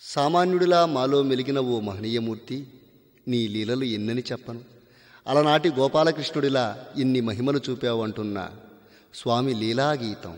సామాన్యుడిలా మాలో మెలిగిన ఓ మహనీయమూర్తి నీ లీలలు ఎన్నని చెప్పను అలనాటి గోపాలకృష్ణుడిలా ఇన్ని మహిమలు చూపావంటున్న స్వామి లీలాగీతం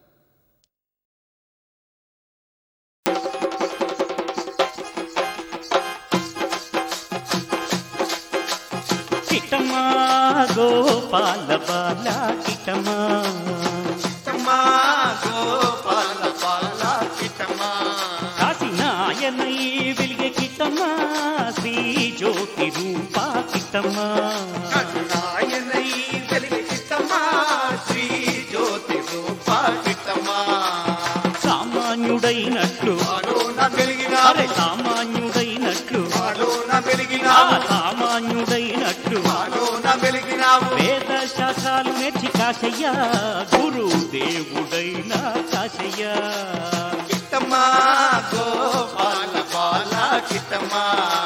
కిటమా గోపాల బాల కిటమా కిటమా గోపాల బాల కిటమా కాశీనాయనై వెలిగే కిటమా శ్రీ జ్యోతి రూపా కిటమా కరుణాయనై వెలిగే కిటమా శ్రీ జ్యోతి రూప కిటమా సామాన్యుడైనట్లు వాడోన వెలిగిన అరే సామాన్యుడైనట్లు వాడోన వెలిగిన ఆ సామాన్యుడైనట్లు వాడోన వెలిగినావు వేద శాస్త్రాలు నేర్చి కాశయ్య గురు దేవుడైన కాశయ్య కిటమా గోపాల బాల కిటమా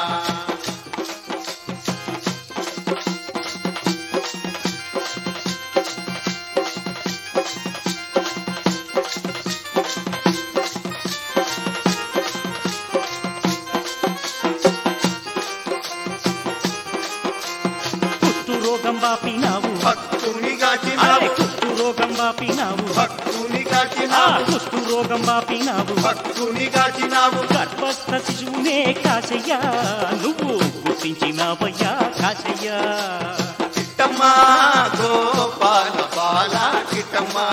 కుష్టు రోగం బాపినావు భక్తుని అరే గాచినావు కుష్టు రోగం బాపినావు భక్తుని ఆ గాచినావు కుష్టు రోగం బాపినావు భక్తుని గాచినావు గర్భస్థ శిశువునే కాశయ్య నువ్వు గుర్తించినావయ్యా కాశయ్య కిటమా గోపాల బాల కిటమా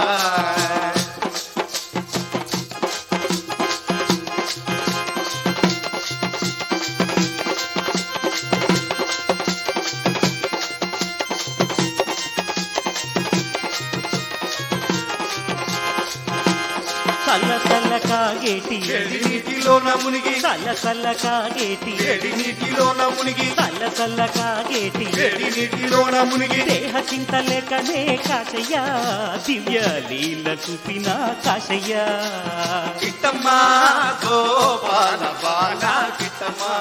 చల్ల చల్ల కాగేటి చెడి నీటిలోన మునిగి చల్ల చల్ల కాగేటి చెడి నీటిలోన మునిగి చల్ల చల్ల కాగేటి చెడి నీటిలోన మునిగి దేహ చింత లేకనే కాశయ్య దివ్య లీల చూపిన కాశయ్య కిటమా గోపాల బాల కిటమా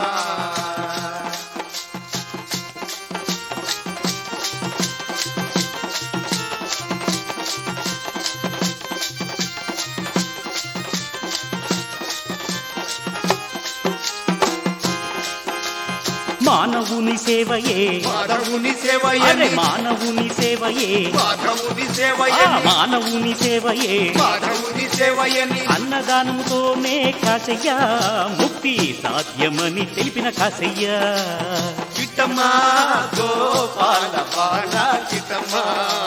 మానవుని సేవయే మాధవుని అరే సేవయని మానవుని సేవయే మాధవుని ఆ సేవయని మానవుని సేవయే మాధవుని సేవయని అన్నదానముతోనే కాశయ్య ముక్తి సాధ్యమని తెలిపిన కాశయ్య కిటమా గోపాల బాల కిటమా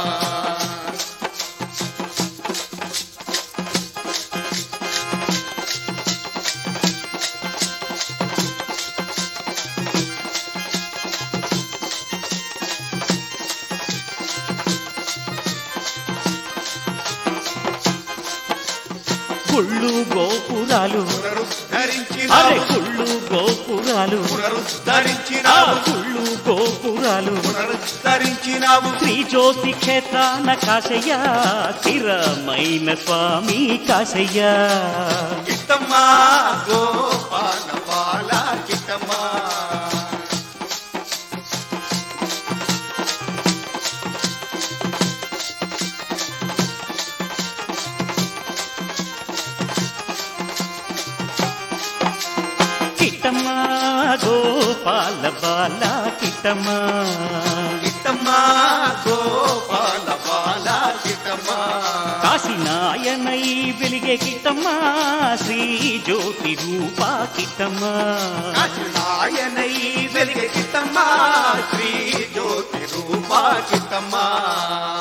కుళ్ళు గోపురాలు అరే పునరుద్ధరించినావు కుళ్ళు గోపురాలు ఆ పునరుద్ధరించినావు కుళ్ళు గోపురాలు పునరుద్ధరించినావు శ్రీ జ్యోతి క్షేత్రాన కాశయ్య స్థిరమైన స్వామి కాశయ్య కిటమా గోపాల బాల కిటమా కిట్టమ్మా గోపాల బాల కిట్టమ్మా కిటమా గోపాల బాల కిటమా కాశీనాయనై వెలిగే కిట్టమ్మా శ్రీ జ్యోతి రూపా కిట్టమ్మా కరుణాయనై వెలిగే కిటమా శ్రీ జ్యోతి రూప కిటమా